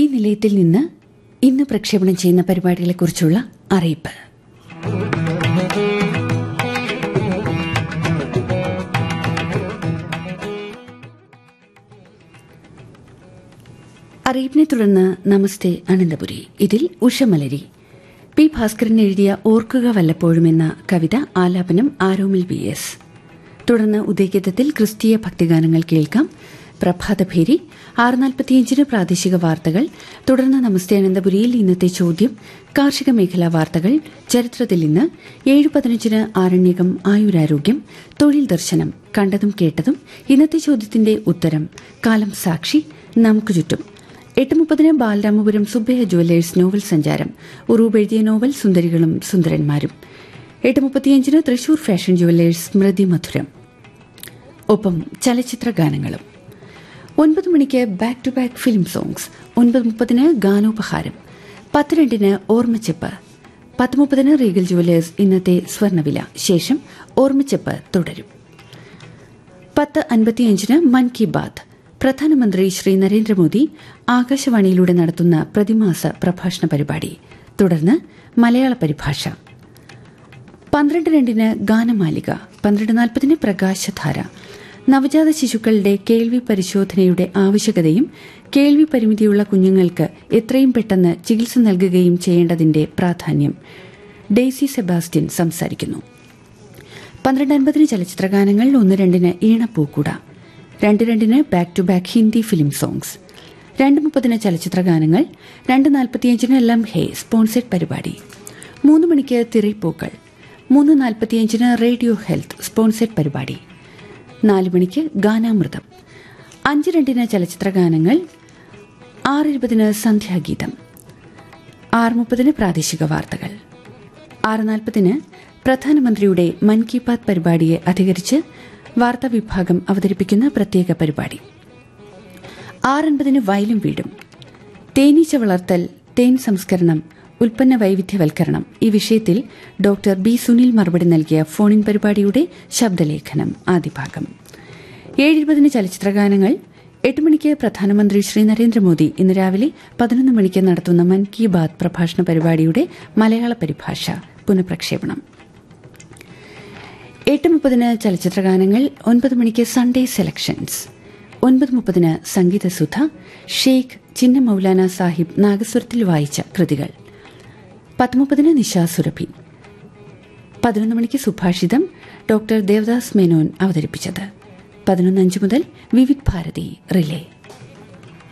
നിലയത്തിൽ നിന്ന് ഇന്ന് പ്രക്ഷേപണം ചെയ്യുന്ന പരിപാടികളെക്കുറിച്ചുള്ള അറിയിപ്പ് അറിയിപ്പിനെ തുടർന്ന് നമസ്തേ അനന്തപുരി ഇതിൽ ഉഷമലരി പി ഭാസ്കരൻ എഴുതിയ ഓർക്കുക വല്ലപ്പോഴും എന്ന കവിത ആലാപനം ആരോമിൽ വി എസ് തുടർന്ന് ഉദയഗീതത്തിൽ ക്രിസ്തീയ ഭക്തിഗാനങ്ങൾ കേൾക്കാം പ്രഭാതഭേരി ആറ് നാൽപ്പത്തിയഞ്ചിന് പ്രാദേശിക വാർത്തകൾ തുടർന്ന് നമസ്തേ അനന്തപുരിയിൽ ഇന്നത്തെ ചോദ്യം കാർഷിക മേഖലാ വാർത്തകൾ ചരിത്രത്തിൽ ഇന്ന് ഏഴ് പതിനഞ്ചിന് ആരണ്യകം ആയുരാരോഗ്യം തൊഴിൽ ദർശനം കണ്ടതും കേട്ടതും ഇന്നത്തെ ചോദ്യത്തിന്റെ ഉത്തരം കാലം സാക്ഷി നമുക്ക് ചുറ്റും എട്ട് മുപ്പതിന് ബാലരാമപുരം സുബ്ബയ്യ ജുവല്ലേഴ്സ് നോവൽ സഞ്ചാരം ഉറൂബ് എഴുതിയ നോവൽ സുന്ദരികളും സുന്ദരന്മാരും എട്ട് മുപ്പത്തിയഞ്ചിന് തൃശൂർ ഫാഷൻ ജുവല്ലേഴ്സ് സ്മൃതി മധുരം ഒപ്പം ചലച്ചിത്ര ഗാനങ്ങളും ഒൻപത് മണിക്ക് back to back film songs ഒൻപത് മുപ്പതിന് ഗാനോപഹാരം പത്ത് രണ്ടിന് ഓർമ്മച്ചെപ്പ് പത്ത് മുപ്പതിന് റീഗൽ ജുവല്ലേഴ്സ് ഇന്നത്തെ സ്വർണ്ണവില ശേഷം ഓർമ്മച്ചെപ്പ് തുടരും പത്ത് അൻപത്തിയഞ്ചിന് മൻ കി ബാത്ത് പ്രധാനമന്ത്രി ശ്രീ നരേന്ദ്രമോദി ആകാശവാണിയിലൂടെ നടത്തുന്ന പ്രതിമാസ പ്രഭാഷണ പരിപാടി തുടർന്ന് മലയാള പരിഭാഷ പന്ത്രണ്ട് രണ്ടിന് ഗാനമാലിക പന്ത്രണ്ട് നാൽപ്പതിന് പ്രകാശധാര നവജാത ശിശുക്കളുടെ കേൾവി പരിശോധനയുടെ ആവശ്യകതയും കേൾവി പരിമിതിയുള്ള കുഞ്ഞുങ്ങൾക്ക് എത്രയും പെട്ടെന്ന് ചികിത്സ നൽകുകയും ചെയ്യേണ്ടതിന്റെ പ്രാധാന്യം ഡെയ്സി സെബാസ്റ്റ്യൻ സംസാരിക്കുന്നു പന്ത്രണ്ട് അൻപതിന് ചലച്ചിത്രഗാനങ്ങൾ ഒന്ന് രണ്ടിന് ഈണപ്പൂക്കുട രണ്ട് രണ്ടിന് back to back Hindi film songs രണ്ട് മുപ്പതിന് ചലച്ചിത്രഗാനങ്ങൾ രണ്ട് നാൽപ്പത്തിയഞ്ചിന് ലംഹെ സ്പോൺസേഡ് പരിപാടി മൂന്ന് മണിക്ക് തിരയിപ്പൂക്കൾ മൂന്ന് നാൽപ്പത്തിയഞ്ചിന് റേഡിയോ ഹെൽത്ത് സ്പോൺസേഡ് പരിപാടി നാല് മണിക്ക് ഗാനാമൃതം അഞ്ച് രണ്ടിന് ചലച്ചിത്രഗാനങ്ങൾ ആറ് ഇരുപതിന് സന്ധ്യാഗീതം ആറ് മുപ്പതിന് പ്രാദേശിക വാർത്തകൾ ആറ് നാൽപ്പതിന് പ്രധാനമന്ത്രിയുടെ മൻ കി ബാത് പരിപാടിയെ അധികരിച്ച് വാർത്താ വിഭാഗം അവതരിപ്പിക്കുന്ന പ്രത്യേക പരിപാടി ആറൻപതിന് വയലും വീടും തേനീച്ച വളർത്തൽ തേൻ സംസ്കരണം ഉൽപ്പന്ന വൈവിധ്യവൽക്കരണം ഈ വിഷയത്തിൽ ഡോക്ടർ ബി സുനിൽ മറുപടി നൽകിയ ഫോണിൻ പരിപാടിയുടെ ശബ്ദലേഖനം ആദ്യ ഭാഗം ഏഴിരുപതിന് ചലച്ചിത്രഗാനങ്ങൾ എട്ട് മണിക്ക് പ്രധാനമന്ത്രി ശ്രീ നരേന്ദ്രമോദി ഇന്ന് രാവിലെ പതിനൊന്ന് മണിക്ക് നടത്തുന്ന മൻ കി ബാത് പ്രഭാഷണ പരിപാടിയുടെ മലയാള പരിഭാഷ പുനഃപ്രക്ഷേപണം എട്ട് മുപ്പതിന് ചലച്ചിത്രഗാനങ്ങൾ ഒൻപത് മണിക്ക് സൺഡേ സെലക്ഷൻസ് ഒൻപത് മുപ്പതിന് സംഗീതസുധ ഷെയ്ഖ് ചിന്ന മൌലാന സാഹിബ് നാഗസ്വരത്തിൽ വായിച്ച കൃതികൾ പത്ത് മുപ്പതിന് നിശാ സുരഭി പതിനൊന്ന് മണിക്ക് സുഭാഷിതം ഡോക്ടർ ദേവദാസ് മേനോൻ അവതരിപ്പിച്ചത് പതിനൊന്ന് അഞ്ച് മുതൽ വിവിധ് ഭാരതി റിലേ